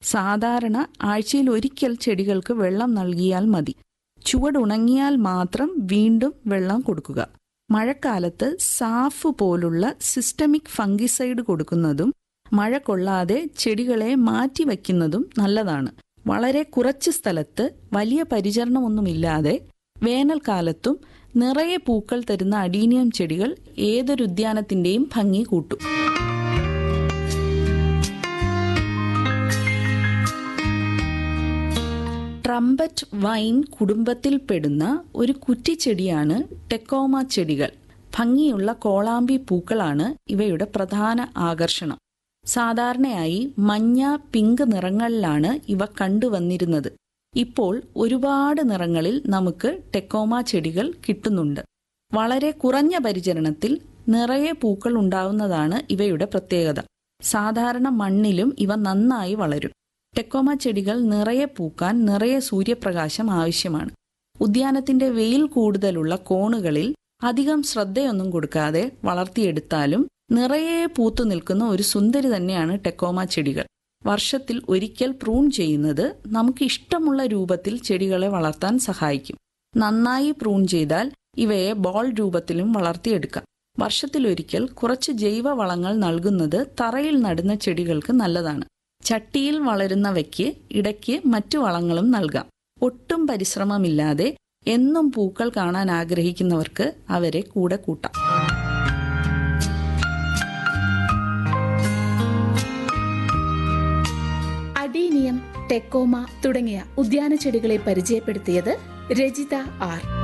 സാധാരണ ആഴ്ചയിൽ ഒരിക്കൽ ചെടികൾക്ക് വെള്ളം നൽകിയാൽ മതി ചുവടുണങ്ങിയാൽ മാത്രം വീണ്ടും വെള്ളം കൊടുക്കുക മഴക്കാലത്ത് സാഫ് പോലുള്ള സിസ്റ്റമിക് ഫംഗിസൈഡ് കൊടുക്കുന്നതും മഴ കൊള്ളാതെ ചെടികളെ മാറ്റി വയ്ക്കുന്നതും നല്ലതാണ് വളരെ കുറച്ച് സ്ഥലത്ത് വലിയ പരിചരണമൊന്നുമില്ലാതെ വേനൽക്കാലത്തും നിറയെ പൂക്കൾ തരുന്ന അഡീനിയം ചെടികൾ ഏതൊരു ഉദ്യാനത്തിന്റെയും ഭംഗി കൂട്ടും ട്രംപറ്റ് വൈൻ കുടുംബത്തിൽപ്പെടുന്ന ഒരു കുറ്റിച്ചെടിയാണ് ടെക്കോമ ചെടികൾ ഭംഗിയുള്ള കോളാമ്പി പൂക്കളാണ് ഇവയുടെ പ്രധാന ആകർഷണം സാധാരണയായി മഞ്ഞ പിങ്ക് നിറങ്ങളിലാണ് ഇവ കണ്ടുവന്നിരുന്നത് ഇപ്പോൾ ഒരുപാട് നിറങ്ങളിൽ നമുക്ക് ടെക്കോമ ചെടികൾ കിട്ടുന്നുണ്ട് വളരെ കുറഞ്ഞ പരിചരണത്തിൽ നിറയെ പൂക്കൾ ഉണ്ടാവുന്നതാണ് ഇവയുടെ പ്രത്യേകത സാധാരണ മണ്ണിലും ഇവ നന്നായി വളരും ടെക്കോമ ചെടികൾ നിറയെ പൂക്കാൻ നിറയെ സൂര്യപ്രകാശം ആവശ്യമാണ് ഉദ്യാനത്തിന്റെ വെയിൽ കൂടുതലുള്ള കോണുകളിൽ അധികം ശ്രദ്ധയൊന്നും കൊടുക്കാതെ വളർത്തിയെടുത്താലും നിറയെ പൂത്തു നിൽക്കുന്ന ഒരു സുന്ദരി തന്നെയാണ് ടെക്കോമ ചെടികൾ വർഷത്തിൽ ഒരിക്കൽ പ്രൂൺ ചെയ്യുന്നത് നമുക്ക് ഇഷ്ടമുള്ള രൂപത്തിൽ ചെടികളെ വളർത്താൻ സഹായിക്കും നന്നായി പ്രൂൺ ചെയ്താൽ ഇവയെ ബോൾ രൂപത്തിലും വളർത്തിയെടുക്കാം വർഷത്തിലൊരിക്കൽ കുറച്ച് ജൈവ വളങ്ങൾ നൽകുന്നത് തറയിൽ നടുന്ന ചെടികൾക്ക് നല്ലതാണ് ചട്ടിയിൽ വളരുന്നവയ്ക്ക് ഇടയ്ക്ക് മറ്റു വളങ്ങളും നൽകാം ഒട്ടും പരിശ്രമമില്ലാതെ എന്നും പൂക്കൾ കാണാൻ ആഗ്രഹിക്കുന്നവർക്ക് അവരെ കൂടെ കൂട്ടാം അഡീനിയം ടെക്കോമ തുടങ്ങിയ ഉദ്യാന ചെടികളെ പരിചയപ്പെടുത്തിയത് രജിത ആർ